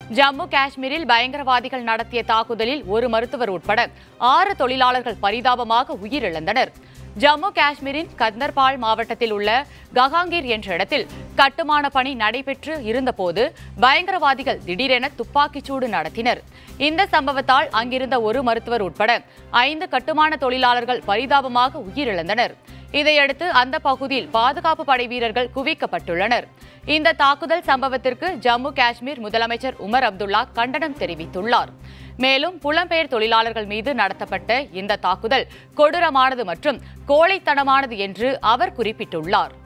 ஜம்மு காஷ்மீரில் பயங்கரவாதிகள் நடத்திய தாக்குதலில் ஒரு மருத்துவர் உட்பட ஆறு தொழிலாளர்கள் பரிதாபமாக உயிரிழந்தனர் ஜம்மு காஷ்மீரின் கந்தர்பால் மாவட்டத்தில் உள்ள ககாங்கீர் என்ற இடத்தில் கட்டுமான பணி நடைபெற்று இருந்தபோது பயங்கரவாதிகள் திடீரென துப்பாக்கிச்சூடு நடத்தினர் இந்த சம்பவத்தால் அங்கிருந்த ஒரு மருத்துவர் உட்பட ஐந்து கட்டுமான தொழிலாளர்கள் பரிதாபமாக உயிரிழந்தனர் இதையடுத்து அந்த பகுதியில் பாதுகாப்பு படை வீரர்கள் குவிக்கப்பட்டுள்ளனர் இந்த தாக்குதல் சம்பவத்திற்கு ஜம்மு காஷ்மீர் முதலமைச்சர் உமர் அப்துல்லா கண்டனம் தெரிவித்துள்ளார் மேலும் புலம்பெயர் தொழிலாளர்கள் மீது நடத்தப்பட்ட இந்த தாக்குதல் கொடூரமானது மற்றும் கோழைத்தனமானது என்று அவர் குறிப்பிட்டுள்ளார்